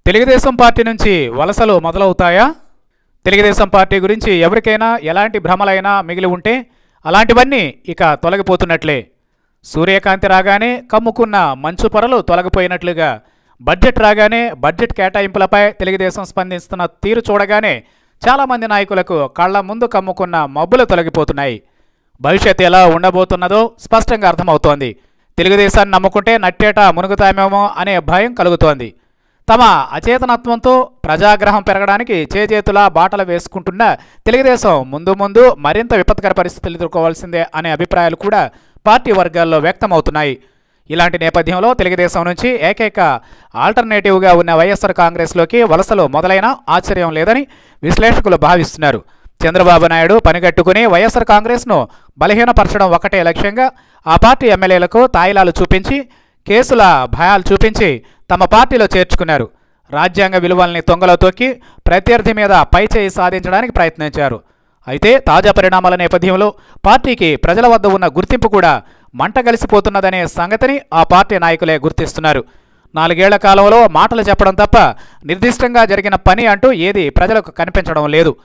Telugu Desam party నుంచి వలసలు మొదలవుతాయా Telugu Desam party గురించి ఎవరికైనా ఎలాంటి భ్రమలైనా మిగిలి ఉంటే అలాంటివన్నీ ఇక తొలగిపోతున్నట్లే సూర్యకాంతి రాగానే కమ్ముకున్న మంచు పొరలు తొలగిపోయినట్లుగా బడ్జెట్ రాగానే బడ్జెట్ కేటాయింపులపై తెలుగుదేశం స్పందిస్తున్న తీరు చూడగానే చాలామంది నాయకులకు కళ్ళ ముందు కమ్ముకున్న మబ్బులు తొలగిపోతున్నాయి భవిష్యత్తు ఎలా ఉండబోతున్నదో స్పష్టంగా అర్థమవుతోంది తెలుగుదేశాన్ని నమ్ముకుంటే నట్టేట మునుగుతామేమో అనే భయం కలుగుతోంది తమ అచేతనత్వంతో ప్రజాగ్రహం పెరగడానికి చేజేతులా బాటలు వేసుకుంటున్న తెలుగుదేశం ముందు ముందు మరింత విపత్కర పరిస్థితులు ఎదుర్కోవాల్సిందే అనే అభిప్రాయాలు కూడా పార్టీ వర్గాల్లో వ్యక్తమవుతున్నాయి ఇలాంటి నేపథ్యంలో తెలుగుదేశం నుంచి ఏకైక ఆల్టర్నేటివ్గా ఉన్న వైఎస్ఆర్ కాంగ్రెస్లోకి వలసలు మొదలైన ఆశ్చర్యం లేదని విశ్లేషకులు భావిస్తున్నారు చంద్రబాబు నాయుడు పనిగట్టుకుని వైఎస్ఆర్ కాంగ్రెస్ను బలహీనపరచడం ఒకటే లక్ష్యంగా ఆ పార్టీ ఎమ్మెల్యేలకు తాయిలాలు చూపించి కేసుల భయాలు చూపించి తమ పార్టీలో చేర్చుకున్నారు రాజ్యాంగ విలువల్ని తొంగలో తొక్కి ప్రత్యర్థి మీద పైచేయి సాధించడానికి ప్రయత్నించారు అయితే తాజా పరిణామాల నేపథ్యంలో పార్టీకి ప్రజల వద్ద ఉన్న గుర్తింపు కూడా మంట కలిసిపోతున్నదనే సంగతిని ఆ పార్టీ నాయకులే గుర్తిస్తున్నారు నాలుగేళ్ల కాలంలో మాటలు చెప్పడం తప్ప నిర్దిష్టంగా జరిగిన పని అంటూ ఏది ప్రజలకు కనిపించడం లేదు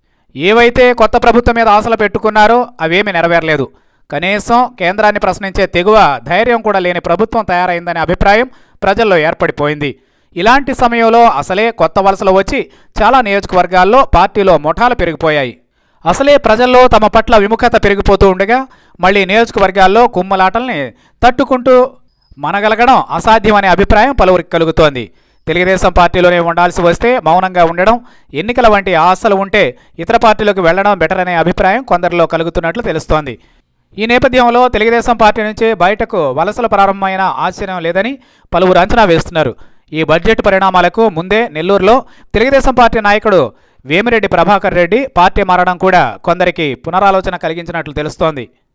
ఏవైతే కొత్త ప్రభుత్వం మీద ఆశలు పెట్టుకున్నారో అవేమీ నెరవేరలేదు కనీసం కేంద్రాన్ని ప్రశ్నించే తెగువ ధైర్యం కూడా లేని ప్రభుత్వం తయారైందనే అభిప్రాయం ప్రజల్లో ఏర్పడిపోయింది ఇలాంటి సమయంలో అసలే కొత్త వలసలు వచ్చి చాలా నియోజకవర్గాల్లో పార్టీలో ముఠాలు పెరిగిపోయాయి అసలే ప్రజల్లో తమ పట్ల విముఖత పెరిగిపోతూ ఉండగా మళ్ళీ నియోజకవర్గాల్లో కుమ్మలాటల్ని తట్టుకుంటూ మనగలగడం అసాధ్యమనే అభిప్రాయం పలువురికి కలుగుతోంది తెలుగుదేశం పార్టీలోనే ఉండాల్సి వస్తే మౌనంగా ఉండడం ఎన్నికల వంటి ఆశలు ఉంటే ఇతర పార్టీలకు వెళ్లడం బెటర్ అనే అభిప్రాయం కొందరిలో కలుగుతున్నట్లు తెలుస్తోంది ఈ నేపథ్యంలో తెలుగుదేశం పార్టీ నుంచి బయటకు వలసలు ప్రారంభమైన ఆశ్చర్యం లేదని పలువురు అంచనా వేస్తున్నారు ఈ బడ్జెట్ పరిణామాలకు ముందే నెల్లూరులో తెలుగుదేశం పార్టీ నాయకుడు వేమిరెడ్డి ప్రభాకర్ రెడ్డి పార్టీ మారడం కూడా కొందరికి పునరాలోచన కలిగించినట్లు తెలుస్తోంది